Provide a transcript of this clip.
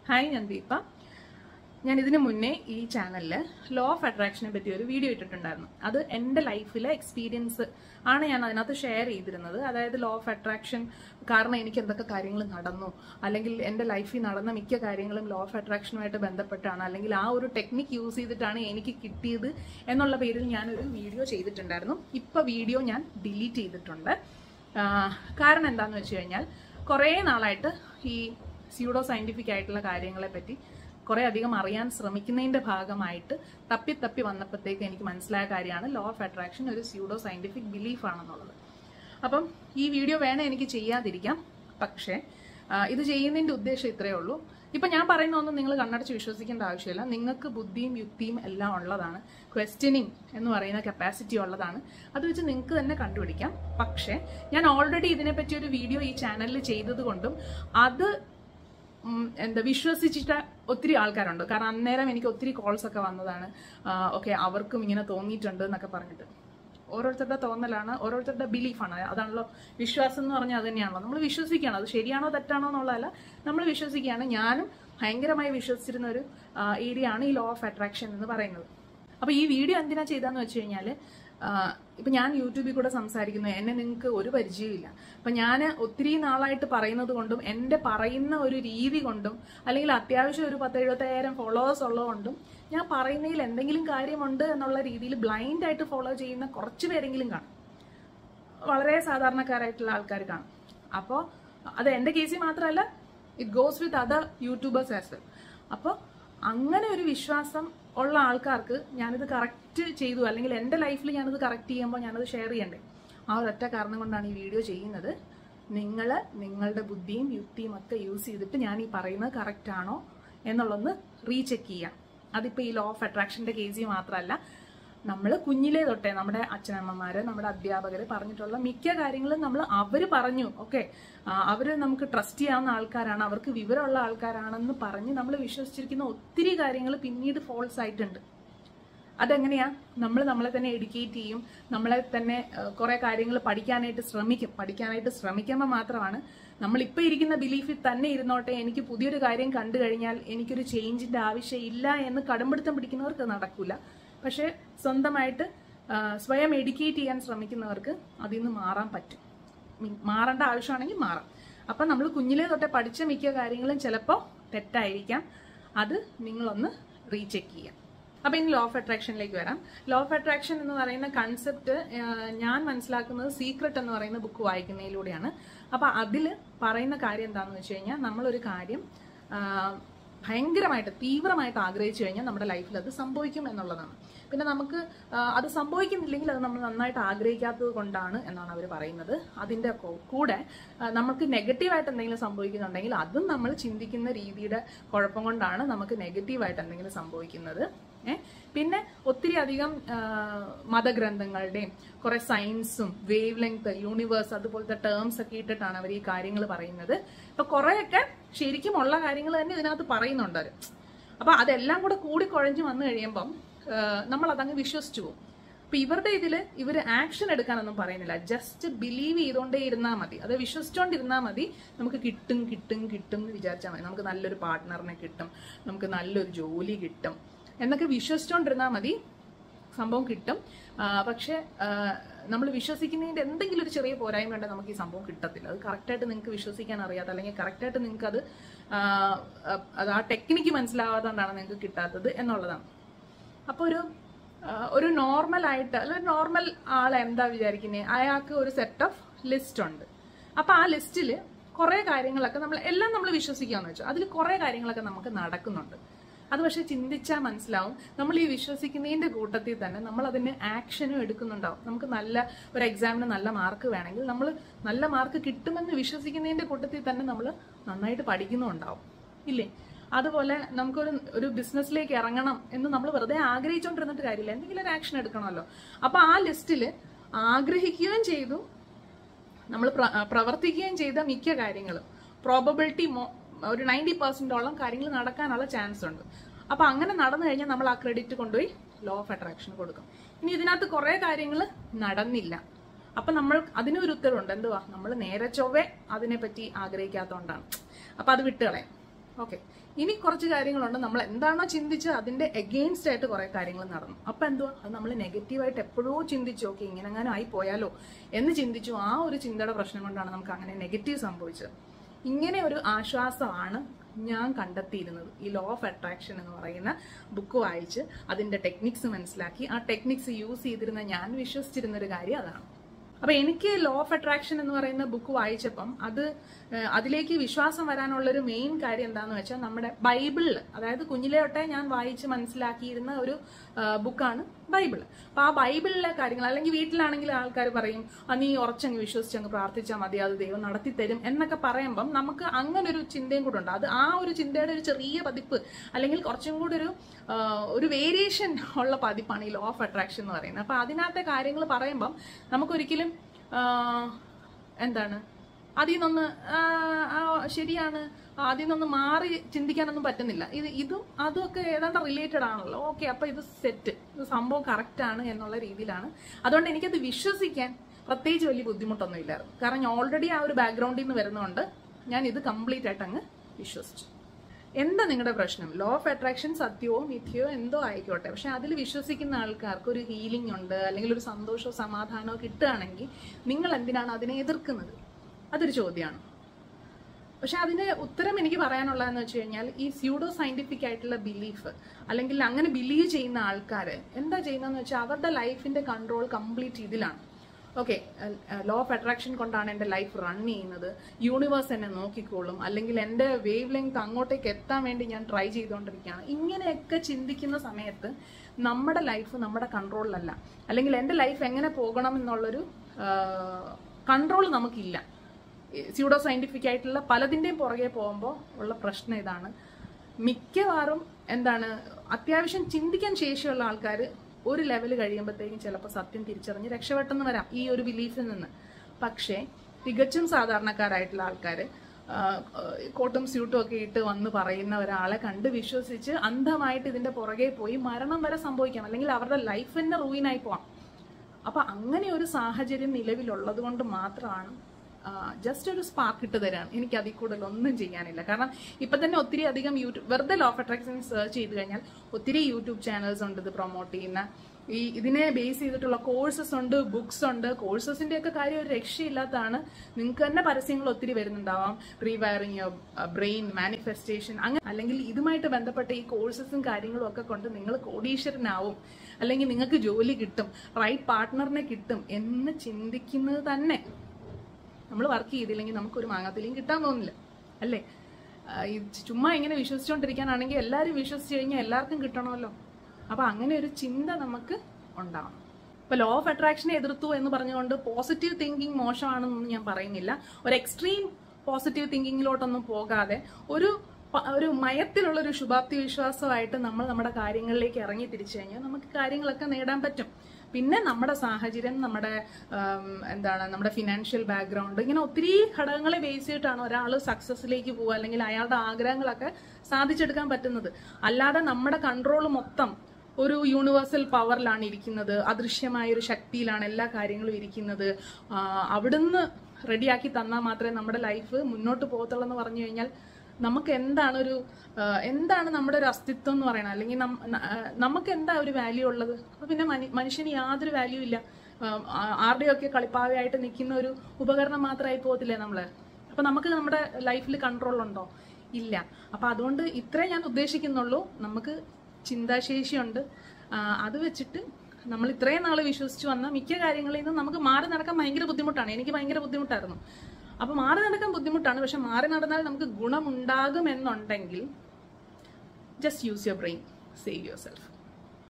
hi ഞാൻ ദീപ ഞാൻ ഇതിനു മുന്നേ ഈ ചാനലിൽ ലോ ഓഫ് അട്രാക്ഷനെ പറ്റി ഒരു വീഡിയോ ഇട്ടിട്ടുണ്ടായിരുന്നു അത് എൻ്റെ ലൈഫിലെ എക്സ്പീരിയൻസ് ആണ് ഞാൻ അതിനകത്ത് ഷെയർ ചെയ്തിരുന്നത് അതായത് ലോ ഓഫ് അട്രാക്ഷൻ കാരണം എനിക്ക് എന്തൊക്കെ കാര്യങ്ങൾ നടന്നു അല്ലെങ്കിൽ എൻ്റെ ലൈഫിൽ നടന്ന മിക്ക കാര്യങ്ങളും ലോ ഓഫ് അട്രാക്ഷനുമായിട്ട് ബന്ധപ്പെട്ടാണ് അല്ലെങ്കിൽ ആ ഒരു ടെക്നിക്ക് യൂസ് ചെയ്തിട്ടാണ് എനിക്ക് കിട്ടിയത് എന്നുള്ള പേരിൽ ഞാനൊരു വീഡിയോ ചെയ്തിട്ടുണ്ടായിരുന്നു ഇപ്പോൾ വീഡിയോ ഞാൻ ഡിലീറ്റ് ചെയ്തിട്ടുണ്ട് ആ, കാരണം എന്താണെന്ന് വെച്ച് കഴിഞ്ഞാൽ കുറേ നാളായിട്ട് ഈ സ്യൂഡോ സയന്റിഫിക് ആയിട്ടുള്ള കാര്യങ്ങളെ പറ്റി കുറേ അധികം അറിയാൻ ശ്രമിക്കുന്നതിന്റെ ഭാഗമായിട്ട് തപ്പി തപ്പി വന്നപ്പോഴത്തേക്ക് എനിക്ക് മനസ്സിലായ കാര്യമാണ് ലോ ഓഫ് അട്രാക്ഷൻ ഒരു സ്യൂഡോ സയന്റിഫിക് ബിലീഫ് ആണെന്നുള്ളത് അപ്പം ഈ വീഡിയോ വേണേ എനിക്ക് ചെയ്യാതിരിക്കാം പക്ഷേ ആ, ഇത് ചെയ്യുന്നതിന്റെ ഉദ്ദേശം ഇത്രയേ ഉള്ളൂ ഇപ്പൊ ഞാൻ പറയുന്ന ഒന്നും നിങ്ങൾ കണ്ണടച്ച് വിശ്വസിക്കേണ്ട ആവശ്യമില്ല നിങ്ങൾക്ക് ബുദ്ധിയും യുക്തിയും എല്ലാം ഉള്ളതാണ് ക്വസ്റ്റ്യനിങ് എന്ന് പറയുന്ന കപ്പാസിറ്റി ഉള്ളതാണ് അത് വെച്ച് നിങ്ങൾക്ക് തന്നെ കണ്ടുപിടിക്കാം പക്ഷേ ഞാൻ ഓൾറെഡി ഇതിനെപ്പറ്റി ഒരു വീഡിയോ ഈ ചാനലിൽ ചെയ്തത് കൊണ്ടും അത് ഉം, എന്താ വിശ്വസിച്ചിട്ട് ഒത്തിരി ആൾക്കാരുണ്ട് കാരണം അന്നേരം എനിക്ക് ഒത്തിരി കോൾസ് ഒക്കെ വന്നതാണ് ഓക്കെ അവർക്കും ഇങ്ങനെ തോന്നിയിട്ടുണ്ട് എന്നൊക്കെ പറഞ്ഞിട്ട് ഓരോരുത്തരുടെ തോന്നലാണ് ഓരോരുത്തരുടെ ബിലീഫാണ് അതാണല്ലോ വിശ്വാസം എന്ന് പറഞ്ഞാൽ അത് തന്നെയാണല്ലോ നമ്മൾ വിശ്വസിക്കുകയാണ് അത് ശരിയാണോ തെറ്റാണോ എന്നുള്ളതല്ല നമ്മൾ വിശ്വസിക്കുകയാണ് ഞാനും ഭയങ്കരമായി വിശ്വസിച്ചിരുന്ന ഒരു ഏരിയ ആണ് ഈ ലോ ഓഫ് അട്രാക്ഷൻ എന്ന് പറയുന്നത് അപ്പൊ ഈ വീഡിയോ എന്തിനാ ചെയ്താന്ന് വെച്ച് കഴിഞ്ഞാല് ഇപ്പൊ ഞാൻ യൂട്യൂബിൽ കൂടെ സംസാരിക്കുന്നു എന്നെ നിങ്ങൾക്ക് ഒരു പരിചയമില്ല അപ്പൊ ഞാൻ ഒത്തിരി നാളായിട്ട് പറയുന്നത് കൊണ്ടും എന്റെ പറയുന്ന ഒരു രീതി കൊണ്ടും അല്ലെങ്കിൽ അത്യാവശ്യം ഒരു പത്ത് എഴുപത്തയ്യായിരം ഫോളോവേഴ്സ് ഉള്ളതുകൊണ്ടും ഞാൻ പറയുന്നതിൽ എന്തെങ്കിലും കാര്യമുണ്ട് എന്നുള്ള രീതിയിൽ ബ്ലൈൻഡ് ആയിട്ട് ഫോളോ ചെയ്യുന്ന കുറച്ച് പേരെങ്കിലും കാണും വളരെ സാധാരണക്കാരായിട്ടുള്ള ആൾക്കാർ കാണും അപ്പോൾ അത് എൻ്റെ കേസിൽ മാത്രമല്ല it goes with other YouTubers as well അപ്പോൾ അങ്ങനെ ഒരു വിശ്വാസം ഉള്ള ആൾക്കാർക്ക് ഞാനിത് കറക്റ്റ് ചെയ്തു അല്ലെങ്കിൽ എൻ്റെ ലൈഫിൽ ഞാനിത് കറക്റ്റ് ചെയ്യുമ്പോൾ ഞാനത് ഷെയർ ചെയ്യണ്ടേ ആ ഒരൊറ്റ കാരണം കൊണ്ടാണ് ഈ വീഡിയോ ചെയ്യുന്നത് നിങ്ങൾ നിങ്ങളുടെ ബുദ്ധിയും യുക്തിയും ഒക്കെ യൂസ് ചെയ്തിട്ട് ഞാൻ ഈ പറയുന്നത് കറക്റ്റ് ആണോ എന്നുള്ളതൊന്ന് റീചെക്ക് ചെയ്യാം അതിപ്പോൾ ഈ ലോ ഓഫ് അട്രാക്ഷൻ്റെ കേസിൽ മാത്രമല്ല നമ്മൾ കുഞ്ഞിലേ തൊട്ടേ നമ്മുടെ അച്ഛനമ്മമാര് നമ്മുടെ അധ്യാപകര് പറഞ്ഞിട്ടുള്ള മിക്ക കാര്യങ്ങളും നമ്മൾ അവര് പറഞ്ഞു ഓക്കെ അവര് നമുക്ക് ട്രസ്റ്റ് ചെയ്യാവുന്ന ആൾക്കാരാണ് അവർക്ക് വിവരമുള്ള ആൾക്കാരാണെന്ന് പറഞ്ഞ് നമ്മൾ വിശ്വസിച്ചിരിക്കുന്ന ഒത്തിരി കാര്യങ്ങൾ പിന്നീട് ഫോൾസ് ആയിട്ടുണ്ട് അതെങ്ങനെയാ നമ്മൾ നമ്മളെ തന്നെ എഡ്യൂക്കേറ്റ് ചെയ്യും നമ്മളെ തന്നെ കുറെ കാര്യങ്ങൾ പഠിക്കാനായിട്ട് ശ്രമിക്കും പഠിക്കാനായിട്ട് ശ്രമിക്കുമ്പോൾ മാത്രമാണ് നമ്മൾ ഇപ്പൊ ഇരിക്കുന്ന ബിലീഫിൽ തന്നെ ഇരുന്നോട്ടെ എനിക്ക് പുതിയൊരു കാര്യം കണ്ടു കഴിഞ്ഞാൽ എനിക്കൊരു ചേഞ്ചിന്റെ ആവശ്യമില്ല എന്ന് കടുംപിടുത്തം പിടിക്കുന്നവർക്ക് നടക്കൂല പക്ഷെ സ്വന്തമായിട്ട് ആ, സ്വയം എഡ്യൂക്കേറ്റ് ചെയ്യാൻ ശ്രമിക്കുന്നവർക്ക് അതിൽ നിന്ന് മാറാൻ പറ്റും മി- മാറേണ്ട ആവശ്യമാണെങ്കിൽ മാറാം അപ്പം നമ്മൾ കുഞ്ഞിലേ തൊട്ടേ പഠിച്ച മിക്ക കാര്യങ്ങളും ചിലപ്പോൾ തെറ്റായിരിക്കാം അത് നിങ്ങളൊന്ന് റീചെക്ക് ചെയ്യാം അപ്പൊ ഇനി ലോ ഓഫ് അട്രാക്ഷനിലേക്ക് വരാം ലോ ഓഫ് അട്രാക്ഷൻ എന്ന് പറയുന്ന കൺസെപ്റ്റ് ഞാൻ മനസ്സിലാക്കുന്നത് സീക്രട്ട് എന്ന് പറയുന്ന ബുക്ക് വായിക്കുന്നതിലൂടെയാണ് അപ്പൊ അതിൽ പറയുന്ന കാര്യം എന്താണെന്ന് വെച്ച് കഴിഞ്ഞാൽ നമ്മളൊരു കാര്യം ആ, ഭയങ്കരമായിട്ട് തീവ്രമായിട്ട് ആഗ്രഹിച്ചു കഴിഞ്ഞാൽ നമ്മുടെ ലൈഫിൽ അത് സംഭവിക്കും എന്നുള്ളതാണ് പിന്നെ നമുക്ക് ആ, അത് സംഭവിക്കുന്നില്ലെങ്കിൽ അത് നമ്മൾ നന്നായിട്ട് ആഗ്രഹിക്കാത്തത് കൊണ്ടാണ് എന്നാണ് അവർ പറയുന്നത് അതിൻ്റെ കൂ- കൂടെ ആ, നമുക്ക് നെഗറ്റീവായിട്ട് എന്തെങ്കിലും സംഭവിക്കുന്നുണ്ടെങ്കിൽ അതും നമ്മൾ ചിന്തിക്കുന്ന രീതിയുടെ കുഴപ്പം കൊണ്ടാണ് നമുക്ക് നെഗറ്റീവായിട്ട് എന്തെങ്കിലും സംഭവിക്കുന്നത് ഏ പിന്നെ ഒത്തിരി അധികം ആ, മതഗ്രന്ഥങ്ങളുടെയും കുറെ സയൻസും വേവ് ലെങ്ത് യൂണിവേഴ്സ് അതുപോലത്തെ ടേംസ് ഒക്കെ ഇട്ടിട്ടാണ് അവർ ഈ കാര്യങ്ങൾ പറയുന്നത് അപ്പൊ കുറെയൊക്കെ ശരിക്കും ഉള്ള കാര്യങ്ങൾ തന്നെ ഇതിനകത്ത് പറയുന്നുണ്ട് അവര് അപ്പൊ അതെല്ലാം കൂടെ കൂടി കുഴഞ്ഞു വന്നു കഴിയുമ്പം നമ്മൾ അതങ്ങ് വിശ്വസിച്ചു പോകും അപ്പൊ ഇവരുടെ ഇതിൽ ഇവർ ആക്ഷൻ എടുക്കാനൊന്നും പറയുന്നില്ല ജസ്റ്റ് ബിലീവ് ചെയ്തുകൊണ്ടേ ഇരുന്നാൽ മതി അത് വിശ്വസിച്ചുകൊണ്ടിരുന്നാൽ മതി നമുക്ക് കിട്ടും കിട്ടും കിട്ടും എന്ന് വിചാരിച്ചാൽ മതി നമുക്ക് നല്ലൊരു പാർട്ട്ണറിനെ കിട്ടും നമുക്ക് നല്ലൊരു ജോലി കിട്ടും എന്നൊക്കെ വിശ്വസിച്ചുകൊണ്ടിരുന്നാൽ മതി സംഭവം കിട്ടും ആ, പക്ഷെ നമ്മൾ വിശ്വസിക്കുന്നതിന്റെ എന്തെങ്കിലും ഒരു ചെറിയ പോരായ്മ ഉണ്ടെങ്കിൽ നമുക്ക് ഈ സംഭവം കിട്ടത്തില്ല അത് കറക്റ്റായിട്ട് നിങ്ങൾക്ക് വിശ്വസിക്കാൻ അറിയാത്ത അല്ലെങ്കിൽ കറക്റ്റായിട്ട് നിങ്ങൾക്ക് അത് ആ, അത് ആ ടെക്നിക്ക് മനസ്സിലാവാത്തതുകൊണ്ടാണ് നിങ്ങൾക്ക് കിട്ടാത്തത് എന്നുള്ളതാണ് അപ്പോൾ ഒരു ആ, ഒരു നോർമൽ ആയിട്ട് അല്ല നോർമൽ ആൾ എന്താ വിചാരിക്കുന്നത് അയാൾക്ക് ഒരു സെറ്റ് ഓഫ് ലിസ്റ്റ് ഉണ്ട് അപ്പൊ ആ ലിസ്റ്റിൽ കുറെ കാര്യങ്ങളൊക്കെ നമ്മൾ എല്ലാം നമ്മൾ വിശ്വസിക്കാന്ന് വെച്ചു അതിൽ കുറെ കാര്യങ്ങളൊക്കെ നമുക്ക് നടക്കുന്നുണ്ട് അത് പക്ഷെ ചിന്തിച്ചാൽ മനസ്സിലാവും നമ്മൾ ഈ വിശ്വസിക്കുന്നതിന്റെ കൂട്ടത്തിൽ തന്നെ നമ്മൾ അതിന് ആക്ഷനും എടുക്കുന്നുണ്ടാവും നമുക്ക് നല്ല ഒരു എക്സാമിന് നല്ല മാർക്ക് വേണമെങ്കിൽ നമ്മൾ നല്ല മാർക്ക് കിട്ടുമെന്ന് വിശ്വസിക്കുന്നതിന്റെ കൂട്ടത്തിൽ തന്നെ നമ്മൾ നന്നായിട്ട് പഠിക്കുന്നുണ്ടാവും ഇല്ലേ അതുപോലെ നമുക്കൊരു ഒരു ബിസിനസ്സിലേക്ക് ഇറങ്ങണം എന്ന് നമ്മൾ വെറുതെ ആഗ്രഹിച്ചുകൊണ്ടിരുന്നിട്ട് കാര്യമില്ല എന്തെങ്കിലും ഒരു ആക്ഷൻ എടുക്കണമല്ലോ അപ്പൊ ആ ലിസ്റ്റിൽ ആഗ്രഹിക്കുകയും ചെയ്തു നമ്മൾ പ്രവർത്തിക്കുകയും ചെയ്ത മിക്ക കാര്യങ്ങളും പ്രോബബിലിറ്റി ഒരു നയൻറ്റി പെർസെന്റോളം കാര്യങ്ങൾ നടക്കാനുള്ള ചാൻസ് ഉണ്ട് അപ്പൊ അങ്ങനെ നടന്നു കഴിഞ്ഞാൽ നമ്മൾ ആ ക്രെഡിറ്റ് കൊണ്ടുപോയി ലോ ഓഫ് അട്രാക്ഷൻ കൊടുക്കും ഇനി ഇതിനകത്ത് കുറെ കാര്യങ്ങൾ നടന്നില്ല അപ്പൊ നമ്മൾ അതിനൊരു ഉത്തരവുണ്ട് എന്തുവാ നമ്മൾ നേരെ ചൊവ്വെ അതിനെപ്പറ്റി ആഗ്രഹിക്കാത്തതുകൊണ്ടാണ് അപ്പൊ അത് വിട്ടുകളയാം ഓക്കെ ഇനി കുറച്ച് കാര്യങ്ങളുണ്ട് നമ്മൾ എന്താണോ ചിന്തിച്ചത് അതിന്റെ എഗെയിൻസ്റ്റ് ആയിട്ട് കുറെ കാര്യങ്ങൾ നടന്നു അപ്പൊ എന്തുവാ അത് നമ്മൾ നെഗറ്റീവായിട്ട് എപ്പോഴോ ചിന്തിച്ചു ഓക്കെ ഇങ്ങനെ അങ്ങനെ ആയി പോയാലോ എന്ന് ചിന്തിച്ചു ആ ഒരു ചിന്തയുടെ പ്രശ്നം കൊണ്ടാണ് നമുക്ക് അങ്ങനെ നെഗറ്റീവ് സംഭവിച്ചത് ഇങ്ങനെ ഒരു ആശ്വാസമാണ് ഞാൻ കണ്ടെത്തിയിരുന്നത് ഈ ലോ ഓഫ് അട്രാക്ഷൻ എന്ന് പറയുന്ന ബുക്ക് വായിച്ച് അതിന്റെ ടെക്നിക്സ് മനസ്സിലാക്കി ആ ടെക്നിക്സ് യൂസ് ചെയ്തിരുന്ന ഞാൻ വിശ്വസിച്ചിരുന്ന ഒരു കാര്യം അതാണ് അപ്പൊ എനിക്ക് ലോ ഓഫ് അട്രാക്ഷൻ എന്ന് പറയുന്ന ബുക്ക് വായിച്ചപ്പം അത് ഏഹ്, അതിലേക്ക് വിശ്വാസം വരാനുള്ള ഒരു മെയിൻ കാര്യം എന്താന്ന് വെച്ചാൽ നമ്മുടെ ബൈബിളിൽ അതായത് കുഞ്ഞിലെ തൊട്ടേ ഞാൻ വായിച്ച് മനസ്സിലാക്കിയിരുന്ന ഒരു ബുക്കാണ് ബൈബിൾ അപ്പൊ ആ ബൈബിളിലെ കാര്യങ്ങൾ അല്ലെങ്കിൽ വീട്ടിലാണെങ്കിൽ ആൾക്കാർ പറയും "ആ, നീ ഉറച്ചങ്ങ് വിശ്വസിച്ചങ്ങ് പ്രാർത്ഥിച്ചാൽ മതി അത് ദൈവം നടത്തി തരും എന്നൊക്കെ പറയുമ്പം നമുക്ക് അങ്ങനെ ഒരു ചിന്തയും കൂടെ ഉണ്ട് അത് ആ ഒരു ചിന്തയുടെ ഒരു ചെറിയ പതിപ്പ് അല്ലെങ്കിൽ കുറച്ചും കൂടി ഒരു ആ, ഒരു വേരിയേഷൻ ഉള്ള പതിപ്പാണ് ഈ ലോ ഓഫ് അട്രാക്ഷൻ എന്ന് പറയുന്നത് അപ്പൊ അതിനകത്തെ കാര്യങ്ങൾ പറയുമ്പം നമുക്കൊരിക്കലും ആ, എന്താണ് അതിൽ നിന്നൊന്ന് ആ, ആ, ശരിയാണ് അതിൽ നിന്നൊന്ന് മാറി ചിന്തിക്കാനൊന്നും പറ്റുന്നില്ല ഇത് ഇതും അതുമൊക്കെ ഏതാണ്ട് റിലേറ്റഡ് ആണല്ലോ ഓക്കെ അപ്പൊ ഇത് സെറ്റ് ഇത് സംഭവം കറക്റ്റ് ആണ് എന്നുള്ള രീതിയിലാണ് അതുകൊണ്ട് എനിക്കത് വിശ്വസിക്കാൻ പ്രത്യേകിച്ച് വലിയ ബുദ്ധിമുട്ടൊന്നും ഇല്ലായിരുന്നു കാരണം ഞാൻ ഓൾറെഡി ആ ഒരു ബാക്ക്ഗ്രൗണ്ടിൽ നിന്ന് വരുന്നതുകൊണ്ട് ഞാൻ ഇത് കംപ്ലീറ്റ് ആയിട്ട് അങ്ങ് വിശ്വസിച്ചു എന്താ നിങ്ങളുടെ പ്രശ്നം ലോ ഓഫ് അട്രാക്ഷൻ സത്യമോ മിഥ്യയോ എന്തോ ആയിക്കോട്ടെ പക്ഷെ അതിൽ വിശ്വസിക്കുന്ന ആൾക്കാർക്ക് ഒരു ഹീലിംഗ് ഉണ്ട് അല്ലെങ്കിൽ ഒരു സന്തോഷമോ സമാധാനമോ കിട്ടുകയാണെങ്കിൽ നിങ്ങൾ എന്തിനാണ് അതിനെ എതിർക്കുന്നത് അതൊരു ചോദ്യമാണ് പക്ഷെ അതിന്റെ ഉത്തരം എനിക്ക് പറയാനുള്ളതെന്ന് വെച്ച് കഴിഞ്ഞാൽ ഈ സ്യൂഡോ സയന്റിഫിക് ആയിട്ടുള്ള ബിലീഫ് അല്ലെങ്കിൽ അങ്ങനെ ബിലീവ് ചെയ്യുന്ന ആൾക്കാർ എന്താ ചെയ്യുന്നതെന്ന് വെച്ചാൽ അവരുടെ ലൈഫിന്റെ കൺട്രോൾ കംപ്ലീറ്റ് ഇതിലാണ് ഓക്കെ ലോ ഓഫ് അട്രാക്ഷൻ കൊണ്ടാണ് എൻ്റെ ലൈഫ് റൺ ചെയ്യുന്നത് യൂണിവേഴ്സ് എന്നെ നോക്കിക്കോളും അല്ലെങ്കിൽ എൻ്റെ വേവ് ലെങ്ത് അങ്ങോട്ടേക്ക് എത്താൻ വേണ്ടി ഞാൻ ട്രൈ ചെയ്തുകൊണ്ടിരിക്കുകയാണ് ഇങ്ങനെയൊക്കെ ചിന്തിക്കുന്ന സമയത്ത് നമ്മുടെ ലൈഫ് നമ്മുടെ കൺട്രോളിലല്ല അല്ലെങ്കിൽ എൻ്റെ ലൈഫ് എങ്ങനെ പോകണം എന്നുള്ളൊരു കൺട്രോൾ നമുക്കില്ല സ്യൂഡോ സയന്റിഫിക് ആയിട്ടുള്ള പലതിൻ്റെയും പുറകെ പോകുമ്പോൾ ഉള്ള പ്രശ്നം ഇതാണ് മിക്കവാറും എന്താണ് അത്യാവശ്യം ചിന്തിക്കാൻ ശേഷിയുള്ള ആൾക്കാർ ഒരു ലെവൽ കഴിയുമ്പോഴത്തേക്കും ചിലപ്പോൾ സത്യം തിരിച്ചറിഞ്ഞ് രക്ഷപ്പെട്ടെന്ന് വരാം ഈ ഒരു ബിലീഫിൽ നിന്ന് പക്ഷേ തികച്ചും സാധാരണക്കാരായിട്ടുള്ള ആൾക്കാർ കോട്ടും സ്യൂട്ടും ഒക്കെ ഇട്ട് വന്ന് പറയുന്ന ഒരാളെ കണ്ട് വിശ്വസിച്ച് അന്ധമായിട്ട് ഇതിന്റെ പുറകെ പോയി മരണം വരെ സംഭവിക്കാം അല്ലെങ്കിൽ അവരുടെ ലൈഫ് തന്നെ റൂയിനായി പോവാം അപ്പൊ അങ്ങനെ ഒരു സാഹചര്യം നിലവിലുള്ളത് കൊണ്ട് മാത്രമാണ് ജസ്റ്റ് ഒരു സ്പാർക്ക് ഇട്ട് തരാണ് എനിക്ക് അതിൽ കൂടുതൽ ഒന്നും ചെയ്യാനില്ല കാരണം ഇപ്പൊ തന്നെ ഒത്തിരി അധികം യൂട്യൂബ് വെറുതെ ലോ ഓഫ് അട്രാക്ഷൻ സെർച്ച് ചെയ്ത് കഴിഞ്ഞാൽ ഒത്തിരി യൂട്യൂബ് ചാനൽസ് ഉണ്ട് ഇത് പ്രൊമോട്ട് ചെയ്യുന്ന ഈ ഇതിനെ ബേസ് ചെയ്തിട്ടുള്ള കോഴ്സസ് ഉണ്ട് ബുക്സ് ഉണ്ട് കോഴ്സസിന്റെ ഒക്കെ കാര്യം ഒരു രക്ഷയില്ലാത്തതാണ് നിങ്ങൾക്ക് തന്നെ പരസ്യങ്ങൾ ഒത്തിരി വരുന്നുണ്ടാവാം റീവയറിങ് യുവർ ബ്രെയിൻ മാനിഫെസ്റ്റേഷൻ അങ്ങനെ അല്ലെങ്കിൽ ഇതുമായിട്ട് ബന്ധപ്പെട്ട ഈ കോഴ്സസും കാര്യങ്ങളും ഒക്കെ കൊണ്ട് നിങ്ങൾ കോടീശ്വരനാവും അല്ലെങ്കിൽ നിങ്ങൾക്ക് ജോലി കിട്ടും റൈറ്റ് പാർട്ട്ണറിനെ കിട്ടും എന്ന് ചിന്തിക്കുന്നത് തന്നെ നമ്മൾ വർക്ക് ചെയ്തില്ലെങ്കിൽ നമുക്കൊരു മാങ്ങാത്തിലിയും കിട്ടാൻ തോന്നില്ല അല്ലേ ആ, ഈ ചുമ്മാ ഇങ്ങനെ വിശ്വസിച്ചുകൊണ്ടിരിക്കാനാണെങ്കിൽ എല്ലാവരും വിശ്വസിച്ച് കഴിഞ്ഞാൽ എല്ലാവർക്കും കിട്ടണമല്ലോ അപ്പൊ അങ്ങനെ ഒരു ചിന്ത നമുക്ക് ഉണ്ടാവണം ഇപ്പൊ ലോ ഓഫ് അട്രാക്ഷനെ എതിർത്തു എന്ന് പറഞ്ഞുകൊണ്ട് പോസിറ്റീവ് തിങ്കിങ് മോശമാണെന്നൊന്നും ഞാൻ പറയുന്നില്ല ഒരു എക്സ്ട്രീം പോസിറ്റീവ് തിങ്കിങ്ങിലോട്ടൊന്നും പോകാതെ ഒരു പ- ഒരു മയത്തിലുള്ള ഒരു ശുഭാപ്തി വിശ്വാസമായിട്ട് നമ്മൾ നമ്മുടെ കാര്യങ്ങളിലേക്ക് ഇറങ്ങി തിരിച്ചു കഴിഞ്ഞാൽ നമുക്ക് കാര്യങ്ങളൊക്കെ നേടാൻ പറ്റും പിന്നെ നമ്മുടെ സാഹചര്യം നമ്മുടെ ആം, എന്താണ് നമ്മുടെ ഫിനാൻഷ്യൽ ബാക്ക്ഗ്രൗണ്ട് ഇങ്ങനെ ഒത്തിരി ഘടകങ്ങളെ ബേസ് ചെയ്തിട്ടാണ് ഒരാൾ സക്സസിലേക്ക് പോവുക അല്ലെങ്കിൽ അയാളുടെ ആഗ്രഹങ്ങളൊക്കെ സാധിച്ചെടുക്കാൻ പറ്റുന്നത് അല്ലാതെ നമ്മുടെ കൺട്രോൾ മൊത്തം ഒരു യൂണിവേഴ്സൽ പവറിലാണ് ഇരിക്കുന്നത് അദൃശ്യമായ ഒരു ശക്തിയിലാണ് എല്ലാ കാര്യങ്ങളും ഇരിക്കുന്നത് ആ, അവിടുന്ന് റെഡിയാക്കി തന്നാൽ മാത്രമേ നമ്മുടെ ലൈഫ് മുന്നോട്ട് പോകത്തുള്ളൂ എന്ന് പറഞ്ഞു കഴിഞ്ഞാൽ നമുക്ക് എന്താണ് ഒരു ആ, എന്താണ് നമ്മുടെ ഒരു അസ്തിത്വം എന്ന് പറയുന്നത് അല്ലെങ്കിൽ നം- ന- ആ, നമുക്ക് എന്താ ഒരു വാല്യൂ ഉള്ളത് അപ്പൊ പിന്നെ മനു- മനുഷ്യന് യാതൊരു വാല്യൂ ഇല്ല ആ, ആ- ആരുടെയൊക്കെ കളിപ്പാവയായിട്ട് നിൽക്കുന്ന ഒരു ഉപകരണം മാത്രമായി പോകത്തില്ലേ നമ്മള് അപ്പൊ നമുക്ക് നമ്മുടെ ലൈഫിൽ കൺട്രോൾ ഉണ്ടോ ഇല്ല അപ്പൊ അതുകൊണ്ട് ഇത്രേ ഞാൻ ഉദ്ദേശിക്കുന്നുള്ളൂ നമുക്ക് ചിന്താശേഷിയുണ്ട് ആ, അത് വെച്ചിട്ട് നമ്മൾ ഇത്രയും നാൾ വിശ്വസിച്ച് വന്ന മിക്ക കാര്യങ്ങളിൽ നിന്നും നമുക്ക് മാറി നടക്കാൻ ഭയങ്കര ബുദ്ധിമുട്ടാണ് എനിക്ക് ഭയങ്കര ബുദ്ധിമുട്ടായിരുന്നു അപ്പൊ മാറി നടക്കാൻ ബുദ്ധിമുട്ടാണ് പക്ഷെ മാറി നടന്നാൽ നമുക്ക് ഗുണമുണ്ടാകുമെന്നുണ്ടെങ്കിൽ just use your brain save your self